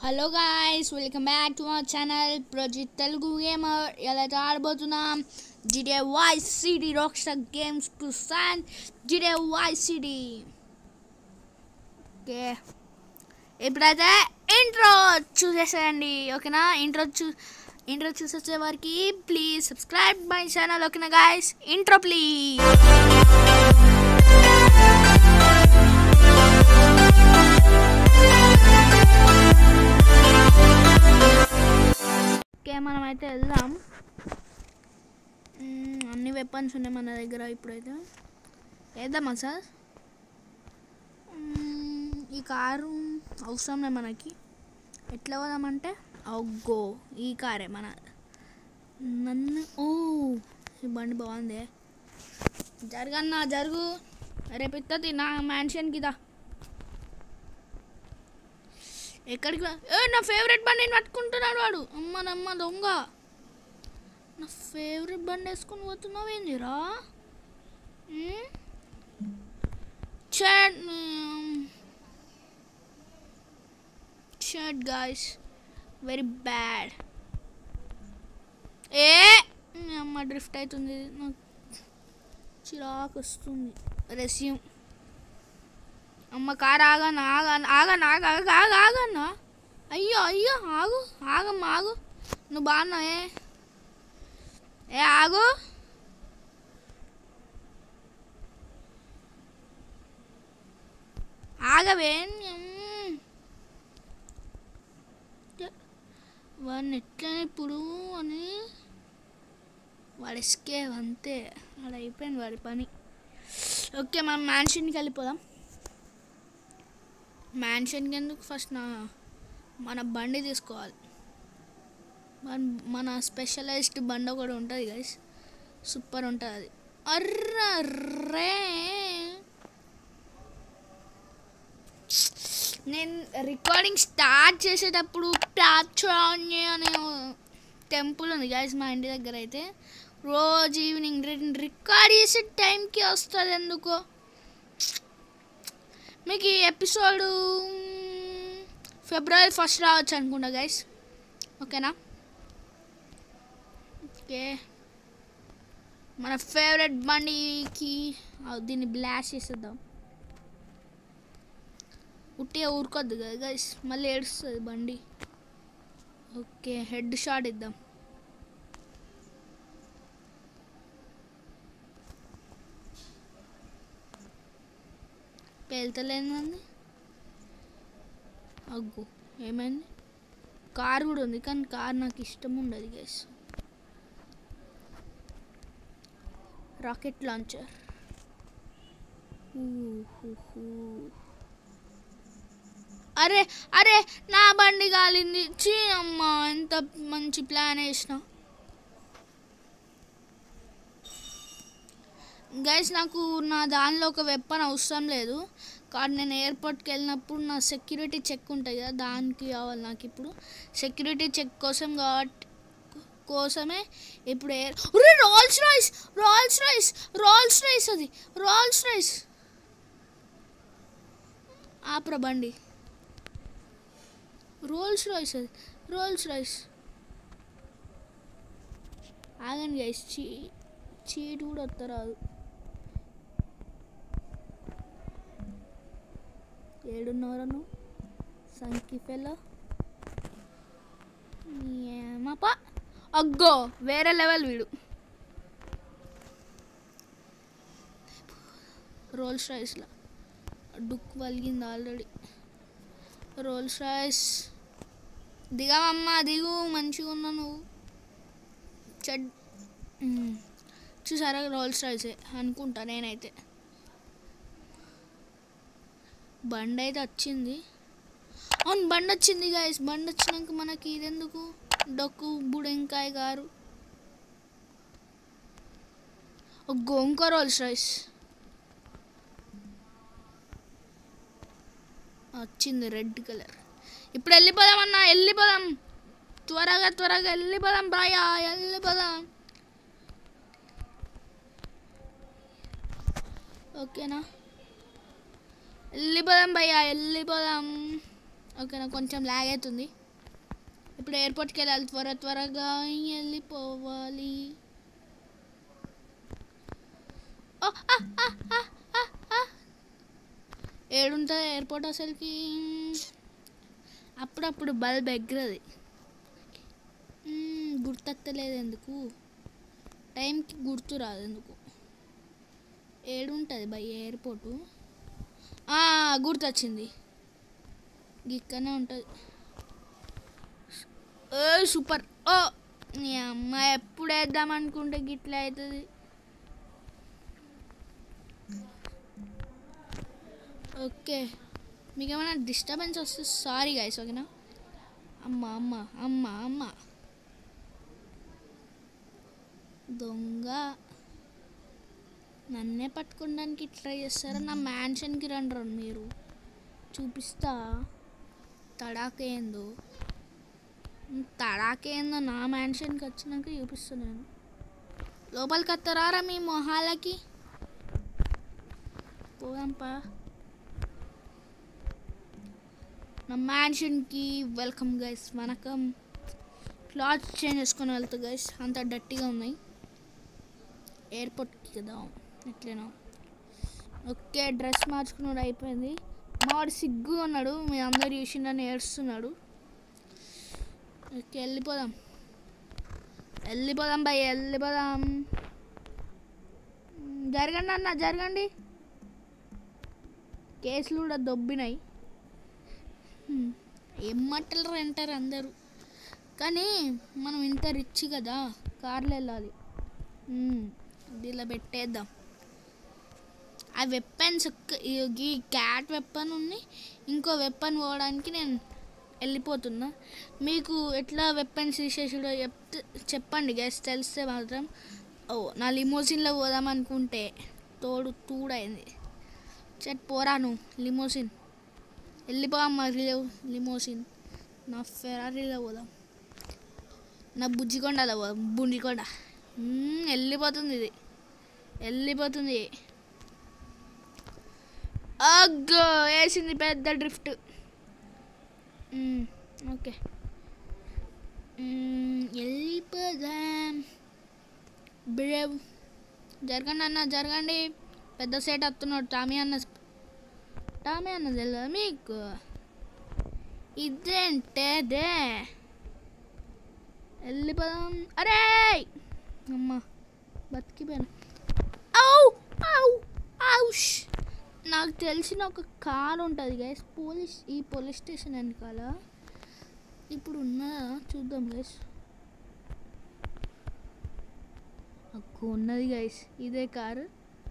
Hello guys welcome back to our channel ప్రొజిట్ Telugu gamer ఎలా అయితే ఆడబోతున్నాం GTA Vice City Rockstar Games to San GTA Vice City okay ఇప్పుడైతే intro చూసేసేయండి ఓకేనా ఇంట్రో చూ ఇంట్రో చూసొచ్చే వారికి ప్లీజ్ సబ్స్క్రైబ్ మై ఛానల్ ఓకేనా గాయస్ ఇంట్రో ప్లీజ్ ఓకే మనం అయితే వెళ్దాం మ్మ్, అన్ని వెపన్స్ ఉన్నాయి మన దగ్గర ఇప్పుడైతే వేద్దామా సార్ మ్మ్, ఈ కారు అవసరం లేదు మనకి ఎట్లా పోదామంటే అగ్గో ఈ కారే మన నన్ను ఓ ఈ బండి బాగుంది జరగన్నా జరుగు రేపు ఇస్తుంది నా మ్యాన్షన్కి దా ఎక్కడికి వా- ఏ నా ఫేవరెట్ బండిని పట్టుకుంటున్నాడు వాడు అమ్మ నమ్మ దొంగ నా ఫేవరెట్ బండి వేసుకొని పోతున్నావు ఏందిరా shirt shirt guys very bad ఏ మీ అమ్మ డ్రిఫ్ట్ అవుతుంది నాకు చిరాకు వస్తుంది రెస్యూమ్ అమ్మ కారు ఆగన్న ఆగన్న ఆగన్న ఆగ ఆగ ఆగ ఆగన్న అయ్యో అయ్యో ఆగు ఆగమ్మ ఆగు నువ్వు బాగున్నావు ఏ ఏ ఆగు ఆగవే మ్మ్. వాడిని ఎట్లా ఇప్పుడు అని వాడు ఎస్కేవ్ అంతే వాడు అయిపోయింది వాడి పని ఓకే మనం మ్యాన్షన్కి వెళ్ళిపోదాం మ్యాన్షన్కి ఎందుకు ఫస్ట్ నా మన బండి తీసుకోవాలి మన మన స్పెషలైజ్డ్ బండి ఒకటి ఉంటుంది గైస్ సూపర్ ఉంటుంది అది అర్రే నేను రికార్డింగ్ స్టార్ట్ చేసేటప్పుడు ప్రాచాన్య అనే టెంపుల్ ఉంది గైస్ మా ఇంటి దగ్గర అయితే రోజు ఈవినింగ్ రికార్డ్ చేసే టైంకి వస్తుంది ఎందుకో మీకు ఈ ఎపిసోడ్ ఫిబ్రవరి ఫస్ట్ రావచ్చు అనుకుంటా గైస్ ఓకేనా ఓకే మన ఫేవరెట్ బండికి ఆ, దీన్ని బ్లాష్ చేసేద్దాం ఉట్టిగా ఊరుకోద్దు కదా గైస్ మళ్ళీ ఏడుస్తుంది బండి ఓకే హెడ్ షాట్ ఇద్దాం పేల్తలేదండి అగ్గు ఏమైంది కార్ కూడా ఉంది కానీ కార్ నాకు ఇష్టం ఉండదు గైస్ రాకెట్ లాంచర్ అరే అరే నా బండి కాలింది చీ అమ్మా ఎంత మంచి ప్లాన్ వేసిన గైస్ నాకు నా దానిలో ఒక వెప్పన్ అవసరం లేదు కానీ నేను ఎయిర్పోర్ట్కి వెళ్ళినప్పుడు నా సెక్యూరిటీ చెక్ ఉంటుంది కదా దానికి కావాలి నాకు ఇప్పుడు సెక్యూరిటీ చెక్ కోసం కాబట్టి కోసమే ఇప్పుడు ఎయిర్ ఒరే Rolls Royce Rolls Royce Rolls Royce అది రాల్స్ రాయిస్ ఆప్రా బండి రోల్స్ రాయిస్ అది రోల్స్ రాయిస్ ఆగండి గైస్ చీ చీట్ కూడా వస్తారాదు ఏడున్నర నువ్వు సంకి ఫెలో ఏమప్ప అగ్గో వేరే లెవెల్ వీడు రోల్స్ రైస్లో డుక్ వలిగింది ఆల్రెడీ రోల్స్ రైస్ దిగవమ్మా దిగు మంచిగా ఉన్నా నువ్వు చెడ్ మ్మ్. చూసారా రోల్స్ రైసే అనుకుంటా నేనైతే బండి అయితే వచ్చింది అవును బండి వచ్చింది గాయస్ బండి వచ్చినాక మనకి ఇదెందుకు డొక్కు బుడెంకాయ గారు ఒక గోంక రోల్స్ రైస్ వచ్చింది రెడ్ కలర్ ఇప్పుడు వెళ్ళిపోదాం అన్న వెళ్ళిపోదాం త్వరగా త్వరగా వెళ్ళిపోదాం బాయా వెళ్ళిపోదాం ఓకేనా వెళ్ళిపోదాం భయ్యా వెళ్ళిపోదాం ఓకేనా కొంచెం లాగ్ అవుతుంది ఇప్పుడు ఎయిర్పోర్ట్కి వెళ్ళాలి త్వర త్వరగా వెళ్ళిపోవాలి ఓ, ఆ, ఆ, ఆ, ఆ, ఆ. ఏడుంటుంది ఎయిర్పోర్ట్ అసలుకి అప్పుడప్పుడు బల్బ్ ఎగ్గరది మ్మ్, గుర్తెత్తలేదు ఎందుకు టైంకి గుర్తు రాదు ఎందుకు ఏడుంటుంది బై ఎయిర్పోర్టు ఆ, గుర్తొచ్చింది ఇక్కడనే ఉంటుంది ఏ సూపర్ ఓ నీ అమ్మ ఎప్పుడు వేద్దాం అనుకుంటే గిట్లా అవుతుంది ఓకే మీకు ఏమైనా డిస్టర్బెన్స్ వస్తే సారీ గైస్ ఓకేనా అమ్మ అమ్మ అమ్మ అమ్మ దొంగ నన్నే పట్టుకోవడానికి ట్రై చేస్తారా నా మ్యాన్షన్కి రండి రండి మీరు చూపిస్తా తడాకేందో తడాకేందో నా మ్యాన్షన్కి వచ్చినాక చూపిస్తాను నేను లోపలికి వస్తారా మీ మొహాలకి పోదాంపా నా మ్యాన్షన్కి వెల్కమ్ గైస్ వనకం క్లాత్ చేంజ్ చేసుకొని వెళ్తా గైస్ అంత డట్టిగా ఉన్నాయి ఎయిర్పోర్ట్కి కదా ఎట్లనా ఓకే డ్రెస్ మార్చుకున్నాడు అయిపోయింది మావాడు సిగ్గు ఉన్నాడు మీ అందరు చూసి నన్ను ఏడుస్తున్నాడు ఓకే వెళ్ళిపోదాం వెళ్ళిపోదాం భయ్ వెళ్ళిపోదాం మ్, జరగండి అన్న జరగండి కేసులు కూడా దొబ్బినాయి హ్మ్, ఏం మాటలు అంటారు అందరూ కానీ మనం ఇంత రిచ్ కదా కార్లో వెళ్ళాలి మ్, ఇది ఇలా పెట్టేద్దాం ఆ వెపన్స్ ఈ క్యాట్ వెపన్ ఉంది ఇంకో వెపన్ పోవడానికి నేను వెళ్ళిపోతున్నా మీకు ఎట్లా వెపన్స్ తీసేసాడో చెప్తే చెప్పండి గెస్ తెలిస్తే మాత్రం ఓ నా లిమోసిన్లో పోదాం అనుకుంటే తోడు తూడైంది చెట్ పోరాను లిమోసిన్ వెళ్ళిపోమ్మా లిమోసిన్ నా ఫెరారీలో పోదాం నా బుజ్జికొండలో పోదాం బుండికొండ మ్మ్, వెళ్ళిపోతుంది ఇది వెళ్ళిపోతుంది అగ్గో వేసింది పెద్ద డ్రిఫ్ట్ మ్మ్, ఓకే మ్మ్, వెళ్ళిపోదాం బ్రేవ్ జరగండి అన్న జరగండి పెద్ద సెట్ వస్తున్నాడు టామీ అన్న టామీ అన్న తెలియదు మీకు ఇదేంటే దే వెళ్ళిపోదాం అరే అమ్మ బతికిపోయాను ఔ ఔ ఔష్ నాకు తెలిసిన ఒక కార్ ఉంటుంది గైస్ పోలీస్ ఈ పోలీస్ స్టేషన్ వెనకాల ఇప్పుడు ఉన్నదా చూద్దాం గైస్ అక్కో ఉన్నది గైస్ ఇదే కారు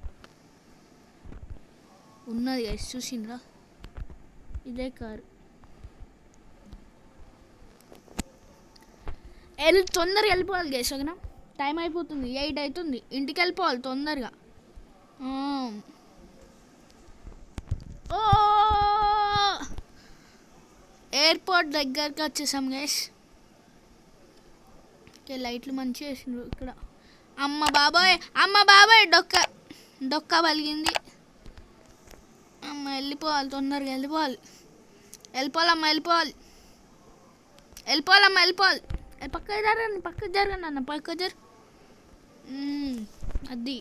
ఉన్నది గైస్ చూసిండ్రా ఇదే కారు వెళ్ళి తొందరగా వెళ్ళిపోవాలి గైస్ ఓకేనా టైం అయిపోతుంది ఎయిట్ అవుతుంది ఇంటికి వెళ్ళిపోవాలి తొందరగా ఆ. ఓ ఎయిర్పోర్ట్ దగ్గరికి వచ్చేసాం గైస్ ఓకే లైట్లు మంచిగా వేసిండ్రు ఇక్కడ అమ్మ బాబాయ్ అమ్మ బాబాయ్ డొక్క డొక్క పలిగింది అమ్మ వెళ్ళిపోవాలి తొందరగా వెళ్ళిపోవాలి వెళ్ళిపోవాలమ్మ వెళ్ళిపోవాలి వెళ్ళిపోవాలమ్మ వెళ్ళిపోవాలి ఏ, పక్కకి జరగండి పక్కకి జరగండి అన్న పక్క జరు మ్మ్, అది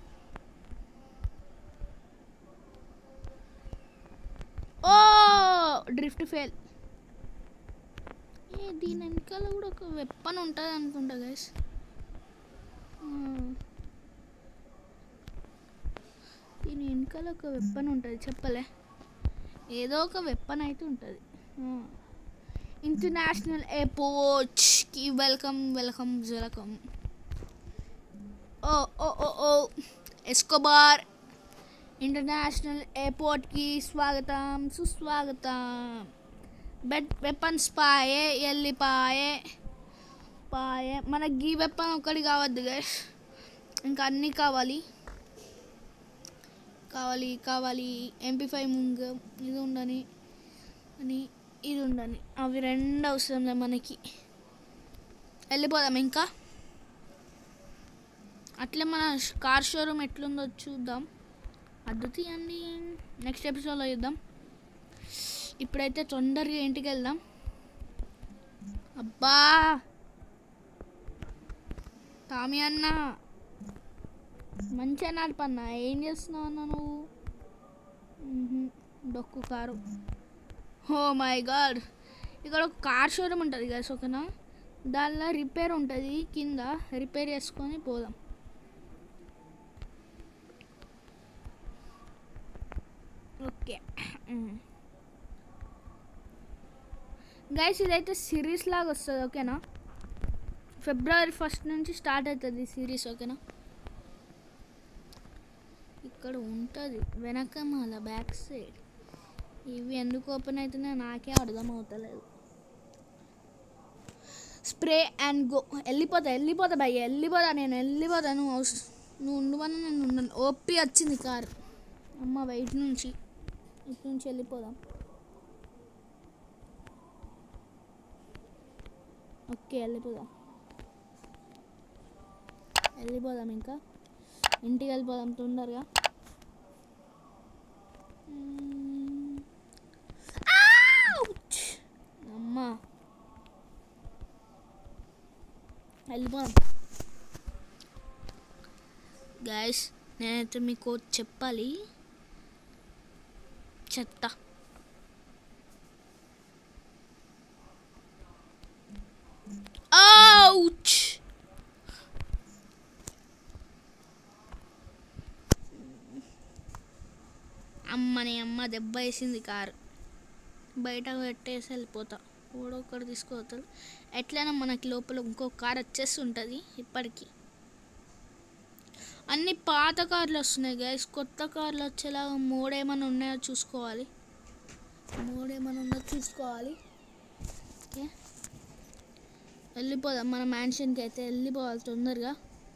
ఓ డ్రిఫ్ట్ ఫెయిల్ ఏ దీని వెనకాల కూడా ఒక వెప్పన్ ఉంటుంది అనుకుంటా గైస్ దీని వెనకాల ఒక వెప్పన్ ఉంటుంది చెప్పలే ఏదో ఒక వెప్పన్ అయితే ఉంటుంది ఇంటర్నేషనల్ ఎయిర్పోర్ట్కి వెల్కమ్ వెల్కమ్ వెల్కమ్ ఓ ఓ ఓ ఓ ఎస్కోబార్ ఇంటర్నేషనల్ ఎయిర్పోర్ట్కి స్వాగతం సుస్వాగతం బెడ్ వెపన్స్ పాయే ఎల్లిపాయే పాయే మనకి గీ వెపన్ ఒకటి కావద్దు గైస్ ఇంకా అన్నీ కావాలి కావాలి కావాలి ఎంపీ ఫైవ్ ముంగ ఇది ఉండని అని ఇది ఉండని అవి రెండు అవసరం మనకి వెళ్ళిపోదాం ఇంకా అట్లే మన కార్ షోరూమ్ ఎట్లుందో చూద్దాం అద్దు తీయండి నెక్స్ట్ ఎపిసోడ్లో చూద్దాం ఇప్పుడైతే తొందరగా ఇంటికి వెళ్దాం అబ్బా టామీ అన్న మంచిగా నడపన్నా ఏం చేస్తున్నావు అన్న నువ్వు మ్మ్హ. డొక్కు కారు ఓ మై గాడ్ ఇక్కడ ఒక కార్ షోరూమ్ ఉంటుంది కదా ఓకేనా దానిలో రిపేర్ ఉంటుంది కింద రిపేర్ చేసుకొని పోదాం ఓకే గైస్ ఇదైతే సిరీస్ లాగా వస్తుంది ఓకేనా ఫిబ్రవరి ఫస్ట్ నుంచి స్టార్ట్ అవుతుంది ఈ సిరీస్ ఓకేనా ఇక్కడ ఉంటుంది వెనక మళ్ళీ బ్యాక్ సైడ్ ఇవి ఎందుకు ఓపెన్ అవుతున్నాయో నాకే అర్థం అవుతలేదు స్ప్రే అండ్ గో వెళ్ళిపోతా వెళ్ళిపోతా భయ్య వెళ్ళిపోతా నేను వెళ్ళిపోతా నువ్వు అవస- నువ్వు ఉండవని నేను ఉండను ఓపి వచ్చింది కారు అమ్మ బయట నుంచి ఇటు నుంచి వెళ్ళిపోదాం ఓకే వెళ్ళిపోదాం వెళ్ళిపోదాం ఇంకా ఇంటికి వెళ్ళిపోదాం తొందరగా మ్మ్. Ouch! అమ్మా వెళ్ళిపోదాం గాయస్ నేనైతే మీకు చెప్పాలి చెత్త Ouch! అమ్మని అమ్మ దెబ్బ వేసింది కారు బయట పెట్టేసి వెళ్ళిపోతా ఓడొక్కడు తీసుకుపోతాడు ఎట్లయినా మనకి లోపల ఇంకో కార్ వచ్చేసి ఉంటుంది ఇప్పటికి అన్ని పాత కార్లు వస్తున్నాయి గైస్ కొత్త కార్లు వచ్చేలాగా మోడ్ ఏమైనా ఉన్నాయో చూసుకోవాలి మోడ్ ఏమైనా ఉందో చూసుకోవాలి ఓకే వెళ్ళిపోదాం మన మ్యాన్షన్కి అయితే వెళ్ళిపోవాలి తొందరగా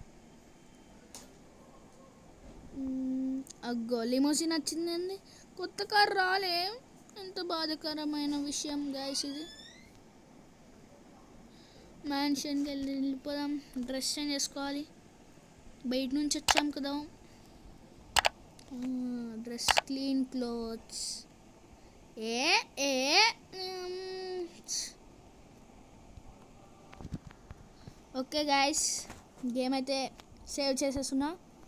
మ్మ్, అగ్గో లిమోసిన్ వచ్చిందండి కొత్త కారు రాలే ఎంత బాధాకరమైన విషయం గాయస్ ఇది మ్యాన్షన్కి వెళ్ళి వెళ్ళిపోదాం డ్రెస్ చేంజ్ చేసుకోవాలి బయట నుంచి వచ్చాం కదా డ్రెస్ క్లీన్ క్లోత్స్ ఏ ఏ మ్మ్. ఓకే గాయస్ గేమ్ అయితే సేవ్ చేసేస్తున్నా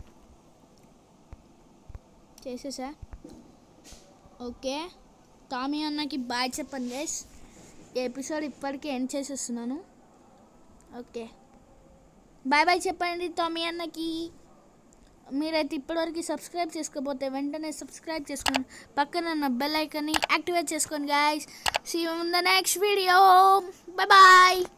చేసేసా ఓకే టామీ అన్నకి బాయ్ చెప్పండి గైస్ ఈ ఎపిసోడ్ ఇప్పటికే ఎండ్ చేసేస్తున్నాను ఓకే బాయ్ బాయ్ చెప్పండి టామీ అన్నకి మీరైతే ఇప్పటివరకు సబ్స్క్రైబ్ చేసుకోకపోతే వెంటనే సబ్స్క్రైబ్ చేసుకోండి పక్కన ఉన్న బెల్ ఐకాన్ని యాక్టివేట్ చేసుకోండి guys see in the next video bye bye